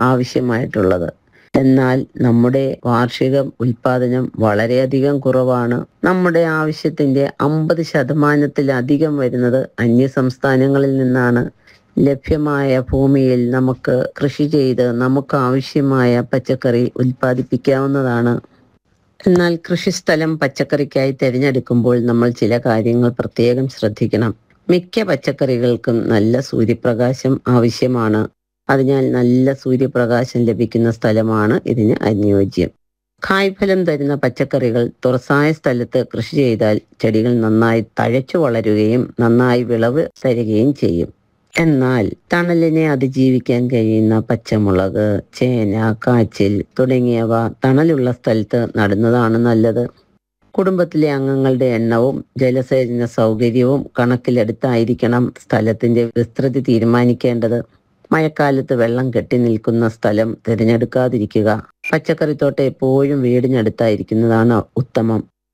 ആവശ്യമായിട്ടുള്ളത് എന്നാൽ നമ്മുടെ വാർഷിക ഉൽപാദനം വളരെയധികം കുറവാണ് നമ്മുടെ ആവശ്യത്തിന്റെ അമ്പത് ശതമാനത്തിലധികം വരുന്നത് അന്യ സംസ്ഥാനങ്ങളിൽ നിന്നാണ് ലഭ്യമായ ഭൂമിയിൽ നമുക്ക് കൃഷി ചെയ്ത് നമുക്ക് ആവശ്യമായ പച്ചക്കറി ഉൽപ്പാദിപ്പിക്കാവുന്നതാണ് എന്നാൽ കൃഷിസ്ഥലം പച്ചക്കറിക്കായി തിരഞ്ഞെടുക്കുമ്പോൾ നമ്മൾ ചില കാര്യങ്ങൾ പ്രത്യേകം ശ്രദ്ധിക്കണം മിക്ക പച്ചക്കറികൾക്കും നല്ല സൂര്യപ്രകാശം ആവശ്യമാണ് അതിനാൽ നല്ല സൂര്യപ്രകാശം ലഭിക്കുന്ന സ്ഥലമാണ് ഇതിന് അനുയോജ്യം കായ്ഫലം തരുന്ന പച്ചക്കറികൾ തുറസായ സ്ഥലത്ത് കൃഷി ചെയ്താൽ ചെടികൾ നന്നായി തഴച്ചു വളരുകയും നന്നായി വിളവ് തരികയും ചെയ്യും എന്നാൽ തണലിനെ അതിജീവിക്കാൻ കഴിയുന്ന പച്ചമുളക് ചേന കാച്ചിൽ തുടങ്ങിയവ തണലുള്ള സ്ഥലത്ത് നടുന്നതാണ് നല്ലത് കുടുംബത്തിലെ അംഗങ്ങളുടെ എണ്ണവും ജലസേചന സൗകര്യവും കണക്കിലെടുത്തായിരിക്കണം സ്ഥലത്തിന്റെ വിസ്തൃതി തീരുമാനിക്കേണ്ടത് മഴക്കാലത്ത് വെള്ളം കെട്ടി നിൽക്കുന്ന സ്ഥലം തിരഞ്ഞെടുക്കാതിരിക്കുക പച്ചക്കറിത്തോട്ടം എപ്പോഴും വീടിനടുത്തായിരിക്കുന്നതാണ് ഉത്തമം